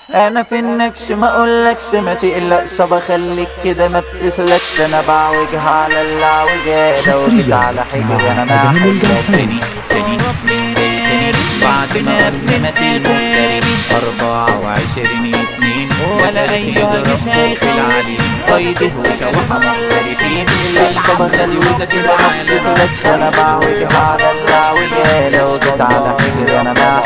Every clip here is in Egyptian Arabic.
انا في النكش ما اقولكش ما تقلقش بخليك كده ما بتسلكش انا بعوجها على العوجة لو جيت على حجر انا ما تاني تاني تاني بعد ما قبل ما تسافر أربعة وعشرين اتنين ولا أيها مش هيخلعني قيده وشوحة مختلفين بخلي ودك كده ما بتسلكش انا بعوجها على العوجة لو جيت على حجر انا ما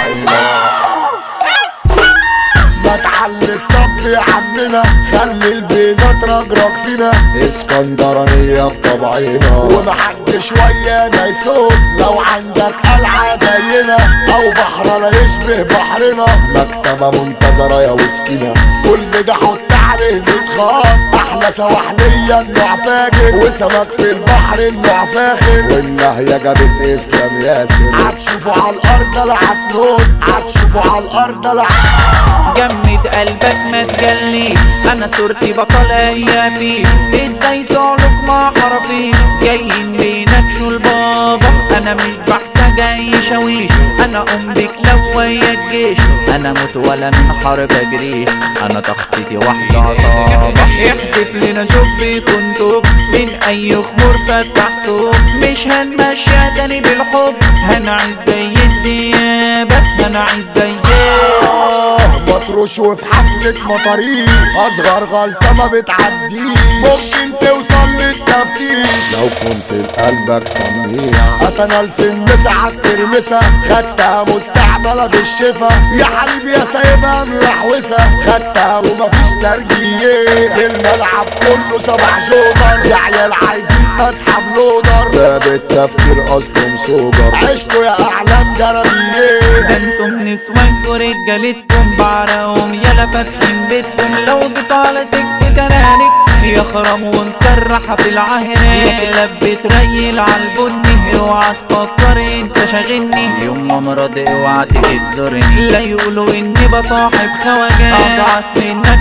ما تعلي الصب يا عمنا خلي البيزة ترجرج فينا اسكندرانية بطبعنا ومحدش شوية يسوق لو عندك قلعة زينا او بحر لا يشبه بحرنا مكتبة منتظرة يا وسكينة كل ده حط عليه متخاط احلى سواحلية النوع فاجر وسمك في البحر النوع فاخر والنهية جابت اسلام ياسر هتشوفوا على الارض لعب نون هتشوفوا على الارض لعب جمد قلبك ما تجلي انا صورتي بطل ايامي ازاي صعلك مع حرفي جايين بينكشوا البابا انا مش بحتاج اي شويش انا ام بك لو ويا الجيش انا موت ولا من حرب اجريش انا تخطيطي واحدة عصابة يحدف لنا شوف يكون توب من اي خمور فتح صوب مش هنمشي تاني بالحب هنعيش زي الديابة هنعيش زي مطروش وفي حفلة مطاريش أصغر غلطة ما بتعديش ممكن توصل للتفتيش لو كنت لقلبك سميع أتنا الفيلم ساعات ترمسة خدتها مستعملة بالشفا يا حبيبي يا سايبها ملحوسة خدتها ومفيش ترجية في الملعب كله سبع جوبر يا عيال عايزين أسحب لودر باب التفكير أصله مسوجر عشتوا يا أعلام جرابية ده انتم نسوانكوا رجالتكم بعرقهم يلا فاتحين بيتكم لو جيتوا على سكة ترانك يخرم ونسرح في العهرة يا كلاب بتريل عالبني اوعى تفكر انت شاغلني يوم ما مرض اوعى تيجي تزورني لا يقولوا اني بصاحب خواجات اضعس منك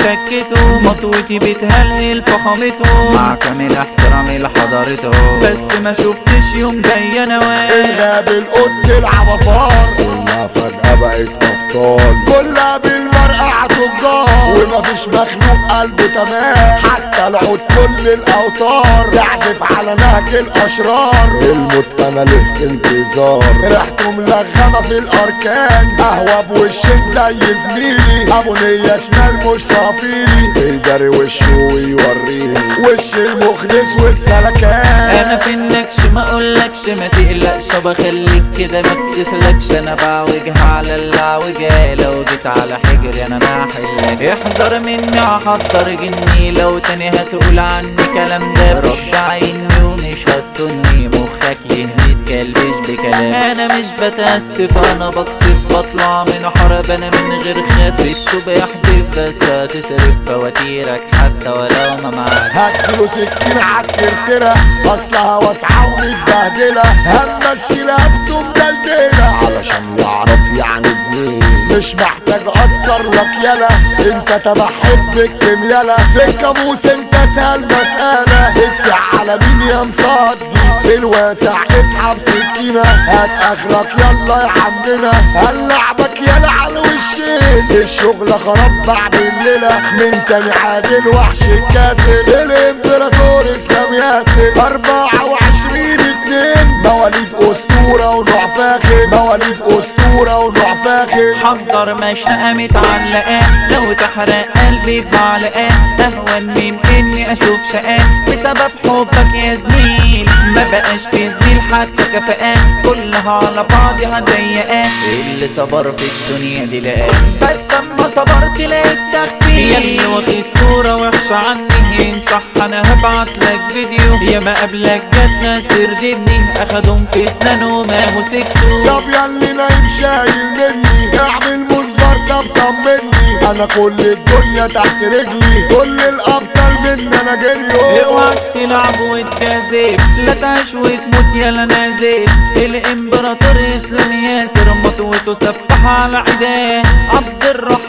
وبسكته مطوتي بتهلهل فخامته مع كامل احترامي لحضارته بس ما شفتش يوم زي انا واقف الغاب القط العبفار كلها فجأة بقت أبطال كلها بالمرقع تجار ومفيش مخلوق قلبه تمام حتى العود كل الأوتار تعزف على نهج الأشرار الموت أنا له في انتظار ريحته ملغمة في الأركان قهوة بوشين زي زميلي أبو نية شمال مش صافيلي الجري وشه ويوريني وش المخلص والسلكان انا في النكش ما اقولكش ما تقلقش بخليك كده ما بتسلكش انا بعوجها على العوجة لو جيت على حجري انا ما احلك احذر مني هحضر جني لو تاني هتقول عني كلام ده رد عيني ومش هتطني مخك ليه متكلبش بكلام انا مش بتأسف انا بقصف بطلع من حرب انا من غير خاطر التوب يحدف بس هتصرف فواتيرك حتى ولو ما معاك هديله سكين عالكركرة اصلها واسعة ومتبهدلة همشي لفته مدلدلة علشان يعرف يعني جنيه مش محتاج اسكر لك يلا انت تبع حزب الكميالة في الكابوس انت سهل مسألة اتسع على مين يا مصدي في الواسع اسحب سكينة هات اخرك يلا يا عمنا هنلعبك يلا على وشين الشغل خرب بعد الليلة من تاني عادل وحش الكاسر الامبراطور اسلام ياسر اربعة وعشرين اتنين مواليد اسطورة ونوع فاخر مواليد اسطورة ونوع فاخر حضر مشنقة متعلقة لو تحرق قلبي بمعلقة أهون من إني أشوف شقاء بسبب حبك يا زميل ما بقاش في زميل حتى كفاءة كلها على بعضها ضيقة اللي صبر في الدنيا دي لقاه بس اما صبرت لقيت تخفيف ياللي واخد صورة وحشة عني إن صح أنا هبعت لك فيديو يا ما قبلك جت ناس تردني أخدهم في أسنانه ما مسكته طب ياللي نايم شايل مني اعمل منظر ده طمني انا كل الدنيا تحت رجلي كل الابطال من انا جريو اوعك تلعب وتجازف لا تعيش وتموت يلا نازف الامبراطور اسلام ياسر مطوته سفح على عداه عبد الرحمن حاج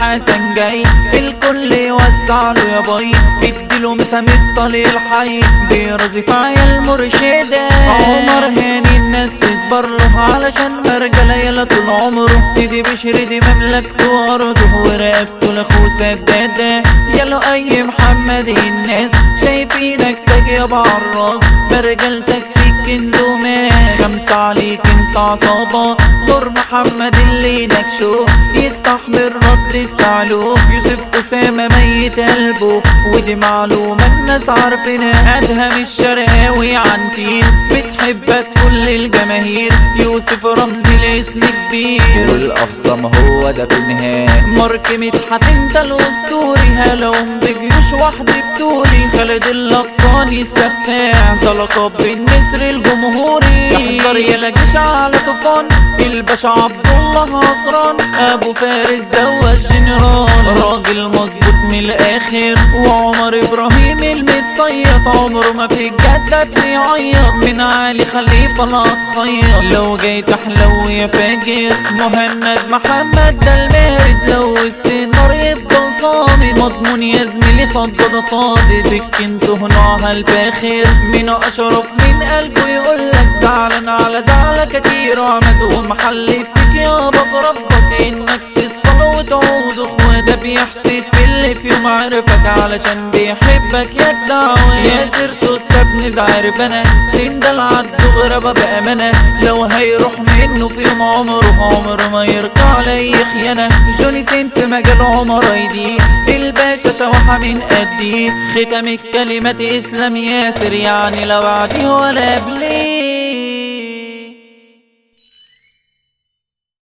حسن جاي الكل يوزع له يا باي بيديله مسام الطليق الحي بيرضي في عيال مرشدة عمر هاني الناس تكبر له علشان مرجلة يلا طول عمره سيدي بشري دي مملكته وارضه ورقبته لاخوه سدادة يلا اي محمد الناس شايفينك تاج يا بعراس برجلتك فيك اندومات خمسة عليك انت عصابة دور محمد اللي نكشو يستحمل رد فعله يوسف أسامة ميت قلبه ودي معلومة الناس عارفينها أدهم الشرقاوي عن تيل بتحبك كل الجماهير يوسف رمزي الاسم كبير والاخصم هو ده في النهاية مارك مدحت انت الاسطوري هلوم بجيوش وحدي بطولي خالد اللقاني السفاح ده لقب بالنسر الجمهوري يحضر يا جيش على طوفان الباشا عبد الله عصران ابو فارس دوا الجنرال راجل مظبوط من الاخر وعمر ابراهيم المتصيط عمره ما في الجدة بيعيط من علي خليفه لا تخيط لو جاي تحلو يا فاجر مهند محمد ده المارد لو وسط النار يفضل صامد مضمون يا زميلي صدد صادق سكنته نوعها الفاخر من اشرف من قلبه يقولك زعلان على زعلك كتير وعمد ومحل فيك يابا بربك انك تصفى وتعود اخوة ده بيحسد في اللي في يوم عرفك علشان بيحبك يا جدعوة ياسر سوسته بن زعرب انا سندل عالدو غربة بأمانة لو هيروح منه في يوم عمره عمره ما يرجع علي خيانة جوني سيمس مجال عمر ايدي الباشا شوحة من قدي ختم الكلمات اسلام ياسر يعني لا بعدي ولا قبلي